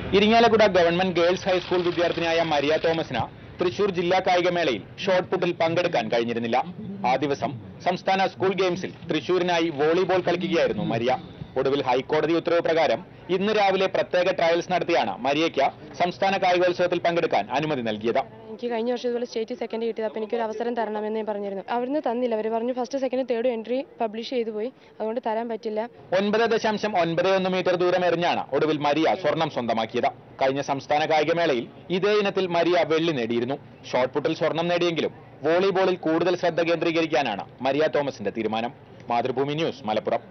Irinjalakuda government girls high school വിദ്യാർത്ഥിനിയായ മരിയ തോമസിന് തൃശൂർ ജില്ലാ കായികമേളയിൽ ഷോട്ട് പുട്ടിൽ പങ്കെടുക്കാൻ കഴിഞ്ഞിരുന്നില്ല ആ ദിവസം സംസ്ഥാന സ്കൂൾ ഗെയിംസിൽ തൃശൂരിനായി വോളിബോൾ കളിക്കുകയായിരുന്നു മരിയ ഒടുവിൽ ഹൈക്കോടതി ഉത്തരവ് പ്രകാരം ഇന്ന് രാവിലെ പ്രത്യേക ട്രയൽസ് നടത്തിയാണ് മരിയയ്ക്ക് സംസ്ഥാന കായികോത്സവത്തിൽ പങ്കെടുക്കാൻ അനുമതി നൽകിയത് എനിക്ക് കഴിഞ്ഞ വർഷം ഇതുപോലെ സ്റ്റേറ്റ് സെക്കൻഡ് കിട്ടിയത് അപ്പോൾ എനിക്കൊരു അവസരം തരണമെന്ന് ഞാൻ പറഞ്ഞിരുന്നു അവിടുന്ന് തന്നില്ല അവർ പറഞ്ഞു first second third entry publish ചെയ്തു പോയി അതുകൊണ്ട് തരാൻ പറ്റില്ല ഒൻപത് ദശാംശം ഒൻപത് ഒന്ന് മീറ്റർ ദൂരം എറിഞ്ഞാണ് ഒടുവിൽ മരിയ സ്വർണം സ്വന്തമാക്കിയത് കഴിഞ്ഞ സംസ്ഥാന കായികമേളയിൽ ഇതേ ഇനത്തിൽ മരിയ വെള്ളി നേടിയിരുന്നു ഷോട്ട് പുട്ടിൽ സ്വർണം നേടിയെങ്കിലും വോളിബോളിൽ കൂടുതൽ ശ്രദ്ധ കേന്ദ്രീകരിക്കാനാണ് മരിയ തോമസിന്റെ തീരുമാനം മാതൃഭൂമി ന്യൂസ് മലപ്പുറം